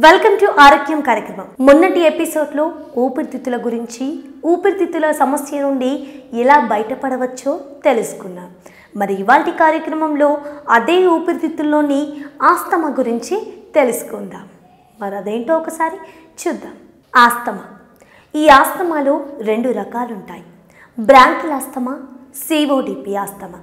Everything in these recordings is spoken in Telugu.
వెల్కమ్ టు ఆరోగ్యం కార్యక్రమం మొన్నటి ఎపిసోడ్లో ఊపిరితిత్తుల గురించి ఊపిరితిత్తుల సమస్య నుండి ఎలా బయటపడవచ్చో తెలుసుకున్నాం మరి ఇవాటి కార్యక్రమంలో అదే ఊపిరితిత్తుల్లోని ఆస్తమా గురించి తెలుసుకుందాం మరి అదేంటో ఒకసారి చూద్దాం ఆస్తమా ఈ ఆస్తమాలో రెండు రకాలుంటాయి బ్రాంకిల్ ఆస్తమా సిఓడిపి ఆస్తమా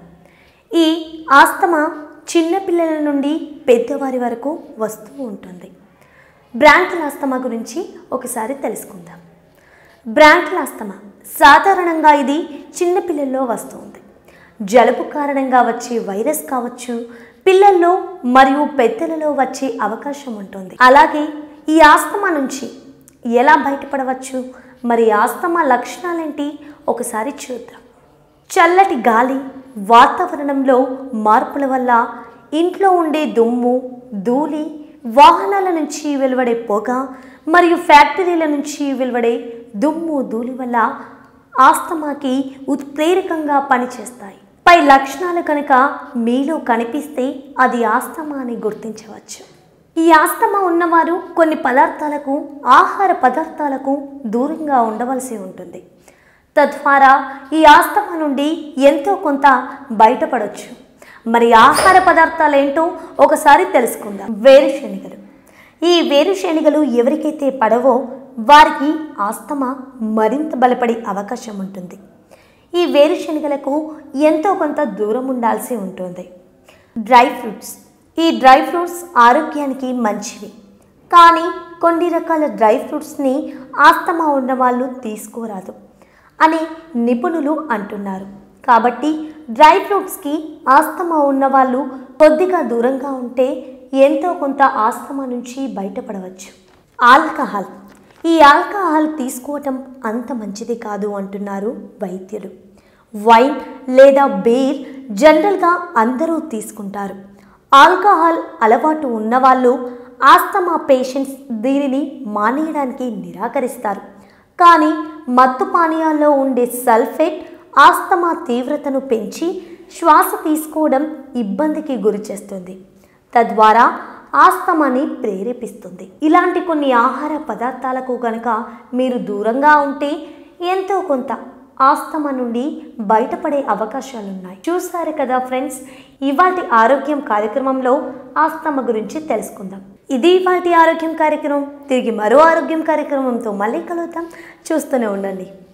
ఈ ఆస్తమా చిన్నపిల్లల నుండి పెద్దవారి వరకు వస్తూ ఉంటుంది బ్రాంకిల్ ఆస్తమా గురించి ఒకసారి తెలుసుకుందాం బ్రాంకిల్ ఆస్తమా సాధారణంగా ఇది చిన్నపిల్లల్లో వస్తుంది జలుబు కారణంగా వచ్చే వైరస్ కావచ్చు పిల్లల్లో మరియు పెద్దలలో వచ్చే అవకాశం ఉంటుంది అలాగే ఈ ఆస్తమా నుంచి ఎలా బయటపడవచ్చు మరి ఆస్తమా లక్షణాలేంటి ఒకసారి చూద్దాం చల్లటి గాలి వాతావరణంలో మార్పుల వల్ల ఇంట్లో ఉండే దుమ్ము ధూళి వాహనాల నుంచి వెలువడే పొగ మరియు ఫ్యాక్టరీల నుంచి వెలువడే దుమ్ము ధూళి వల్ల ఆస్తమాకి ఉత్ప్రేరకంగా పనిచేస్తాయి పై లక్షణాలు కనుక మీలో కనిపిస్తే అది ఆస్తమా అని గుర్తించవచ్చు ఈ ఆస్తమా ఉన్నవారు కొన్ని పదార్థాలకు ఆహార పదార్థాలకు దూరంగా ఉండవలసి ఉంటుంది తద్వారా ఈ ఆస్తమా నుండి ఎంతో కొంత బయటపడవచ్చు మరి ఆహార పదార్థాలు ఏంటో ఒకసారి తెలుసుకుందాం వేరుశెనగలు ఈ వేరుశెనగలు ఎవరికైతే పడవో వారికి ఆస్తమా మరింత బలపడే అవకాశం ఉంటుంది ఈ వేరుశెనగలకు ఎంతో కొంత దూరం ఉండాల్సి ఉంటుంది డ్రై ఫ్రూట్స్ ఈ డ్రై ఫ్రూట్స్ ఆరోగ్యానికి మంచివి కానీ కొన్ని రకాల డ్రై ఫ్రూట్స్ని ఆస్తమా ఉన్నవాళ్ళు తీసుకోరాదు అని నిపుణులు అంటున్నారు కాబట్టి డ్రై ఫ్రూట్స్కి ఆస్తమా ఉన్నవాళ్ళు కొద్దిగా దూరంగా ఉంటే ఎంతో కొంత ఆస్తమా నుంచి బయటపడవచ్చు ఆల్కహాల్ ఈ ఆల్కహాల్ తీసుకోవటం అంత మంచిది కాదు అంటున్నారు వైద్యులు వైన్ లేదా బీర్ జనరల్గా అందరూ తీసుకుంటారు ఆల్కహాల్ అలవాటు ఉన్నవాళ్ళు ఆస్తమా పేషెంట్స్ దీనిని మానేయడానికి నిరాకరిస్తారు కానీ మత్తు పానీయాల్లో ఉండే సల్ఫేట్ ఆస్తమా తీవ్రతను పెంచి శ్వాస తీసుకోవడం ఇబ్బందికి గురి చేస్తుంది తద్వారా ఆస్తమాని ప్రేరేపిస్తుంది ఇలాంటి కొన్ని ఆహార పదార్థాలకు కనుక మీరు దూరంగా ఉంటే ఎంతో కొంత ఆస్తమా నుండి బయటపడే అవకాశాలున్నాయి చూసారు కదా ఫ్రెండ్స్ ఇవాటి ఆరోగ్యం కార్యక్రమంలో ఆస్తమా గురించి తెలుసుకుందాం ఇది ఇవాటి ఆరోగ్యం కార్యక్రమం తిరిగి మరో ఆరోగ్యం కార్యక్రమంతో మళ్ళీ కలుద్దాం చూస్తూనే ఉండండి